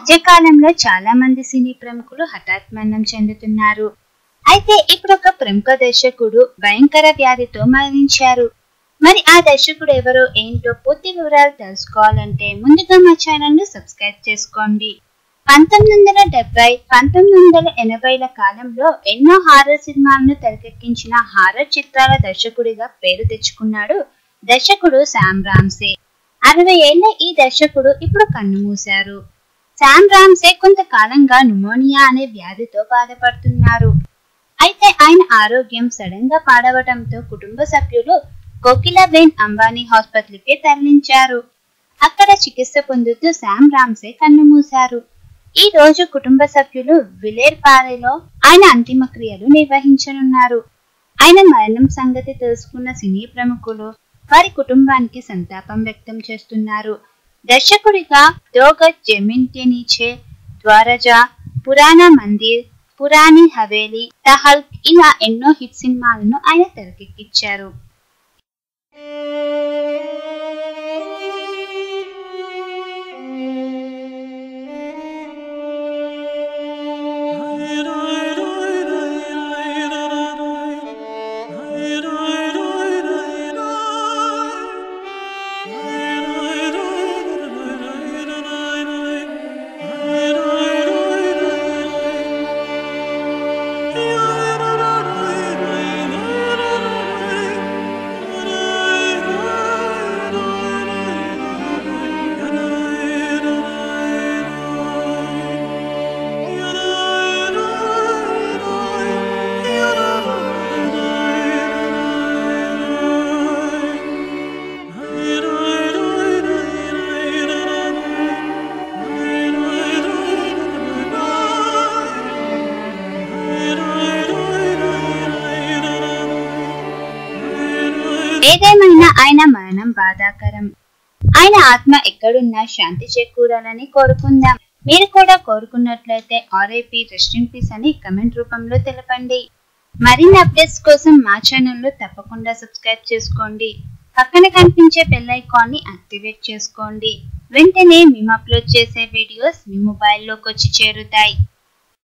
మధ్య కాలంలో చాలా మంది సినీ ప్రముఖులు హఠాత్ మరణం చెందుతున్నారు అయితే ఇప్పుడు ఒక ప్రముఖ దర్శకుడు భయంకర వ్యాధితో మరణించారు మరి ఆ దర్శకుడు ఎవరో ఏంటో పూర్తి వివరాలు తెలుసుకోవాలంటే ముందుగా మా ఛానల్ ను సబ్స్క్రైబ్ చేసుకోండి పంతొమ్మిది వందల డెబ్బై పంతొమ్మిది వందల ఎనభైల కాలంలో ఎన్నో హారర్ సినిమాలను తెరకెక్కించిన హారర్ చిత్రాల దర్శకుడిగా పేరు తెచ్చుకున్నాడు దర్శకుడు శామ్ రామ్సే అరవై ఏళ్ల ఈ దర్శకుడు ఇప్పుడు కన్నుమూశారు శామ్ రామ్సే కొంతకాలంగా న్యూమోనియా అనే వ్యాధితో బాధపడుతున్నారు అయితే ఆయన ఆరోగ్యం సడన్ గా పాడవటంతో కుటుంబ సభ్యులు కోకిలాబేన్ అంబానీ హాస్పిటల్కి తరలించారు అక్కడ చికిత్స పొందుతూ శామ్ రామ్సే కన్నుమూశారు ఈ రోజు కుటుంబ సభ్యులు విలేర్ పారెలో ఆయన అంతిమ క్రియలు నిర్వహించనున్నారు ఆయన మరణం సంగతి తెలుసుకున్న సినీ ప్రముఖులు వారి కుటుంబానికి సంతాపం వ్యక్తం చేస్తున్నారు దర్శకుడిగా దోగత్ జమింటెనిచే ద్వారజా పురాణ మందిర్ పురాణి హవేలీ తహల్క్ ఇలా ఎన్నో హిట్ సినిమాలను ఆయన తెరకెక్కించారు ఏదేమైనా ఆయన మరణం బాధాకరం ఆయన ఆత్మ ఎక్కడున్నా శాంతి చేకూరాలని కోరుకుందాం మీరు కూడా కోరుకున్నట్లయితే ఆర్ఐపి రెస్ట్ ఇన్ పీస్ అని కమెంట్ రూపంలో తెలపండి మరిన్ని అప్డేట్స్ కోసం మా ఛానల్లో తప్పకుండా సబ్స్క్రైబ్ చేసుకోండి పక్కన కనిపించే బెల్ ఐకాన్ ని యాక్టివేట్ చేసుకోండి వెంటనే మేము అప్లోడ్ చేసే వీడియోస్ మీ మొబైల్లోకి వచ్చి చేరుతాయి